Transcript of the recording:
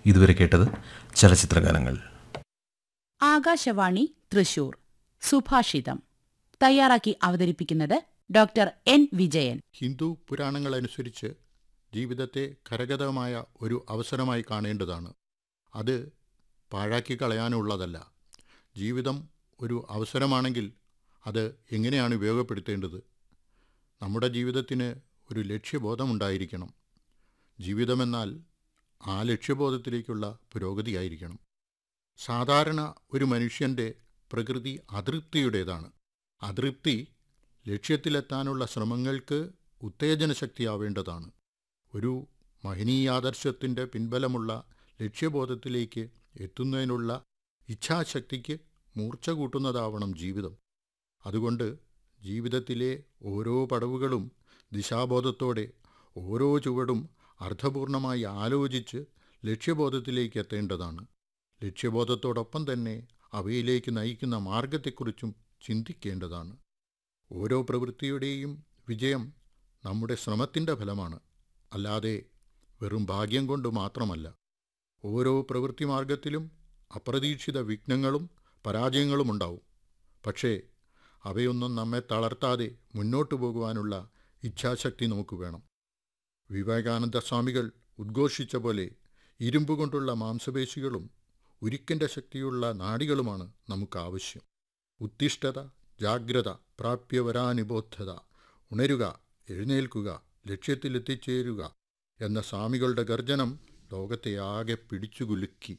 ഇതുവരെ കേട്ടത് ചലച്ചിത്രഗാനങ്ങൾ ആകാശവാണി തൃശൂർ സുഭാഷിതം തയ്യാറാക്കി അവതരിപ്പിക്കുന്നത് ഡോക്ടർ എൻ വിജയൻ ഹിന്ദു പുരാണങ്ങളനുസരിച്ച് ജീവിതത്തെ കരഗതമായ ഒരു അവസരമായി കാണേണ്ടതാണ് അത് പാഴാക്കി കളയാനുള്ളതല്ല ജീവിതം ഒരു അവസരമാണെങ്കിൽ അത് എങ്ങനെയാണ് ഉപയോഗപ്പെടുത്തേണ്ടത് നമ്മുടെ ജീവിതത്തിന് ഒരു ലക്ഷ്യബോധമുണ്ടായിരിക്കണം ജീവിതമെന്നാൽ ആ ലക്ഷ്യബോധത്തിലേക്കുള്ള പുരോഗതിയായിരിക്കണം സാധാരണ ഒരു മനുഷ്യൻ്റെ പ്രകൃതി അതൃപ്തിയുടേതാണ് അതൃപ്തി ലക്ഷ്യത്തിലെത്താനുള്ള ശ്രമങ്ങൾക്ക് ഉത്തേജന ശക്തിയാവേണ്ടതാണ് ഒരു മഹനീയാദർശത്തിൻ്റെ പിൻബലമുള്ള ലക്ഷ്യബോധത്തിലേക്ക് എത്തുന്നതിനുള്ള ഇച്ഛാശക്തിക്ക് മൂർച്ച കൂട്ടുന്നതാവണം ജീവിതം അതുകൊണ്ട് ജീവിതത്തിലെ ഓരോ പടവുകളും ദിശാബോധത്തോടെ ഓരോ ചുവടും അർത്ഥപൂർണമായി ആലോചിച്ച് ലക്ഷ്യബോധത്തിലേക്ക് എത്തേണ്ടതാണ് ലക്ഷ്യബോധത്തോടൊപ്പം തന്നെ അവയിലേക്ക് നയിക്കുന്ന മാർഗത്തെക്കുറിച്ചും ചിന്തിക്കേണ്ടതാണ് ഓരോ പ്രവൃത്തിയുടെയും വിജയം നമ്മുടെ ശ്രമത്തിൻ്റെ ഫലമാണ് അല്ലാതെ വെറും ഭാഗ്യം കൊണ്ട് മാത്രമല്ല ഓരോ പ്രവൃത്തി മാർഗത്തിലും അപ്രതീക്ഷിത വിഘ്നങ്ങളും പരാജയങ്ങളും ഉണ്ടാവും പക്ഷേ അവയൊന്നും നമ്മെ തളർത്താതെ മുന്നോട്ടു പോകുവാനുള്ള ഇച്ഛാശക്തി നമുക്ക് വേണം വിവേകാനന്ദ സ്വാമികൾ ഉദ്ഘോഷിച്ച പോലെ ഇരുമ്പ് കൊണ്ടുള്ള മാംസപേശികളും ഉരുക്കിൻ്റെ ശക്തിയുള്ള നാടികളുമാണ് നമുക്ക് ആവശ്യം ഉത്തിഷ്ഠത ജാഗ്രത പ്രാപ്യവരാനിബോധത ഉണരുക എഴുന്നേൽക്കുക ലക്ഷ്യത്തിലെത്തിച്ചേരുക എന്ന സ്വാമികളുടെ ഗർജനം ലോകത്തെ ആകെ പിടിച്ചുകുലുക്കി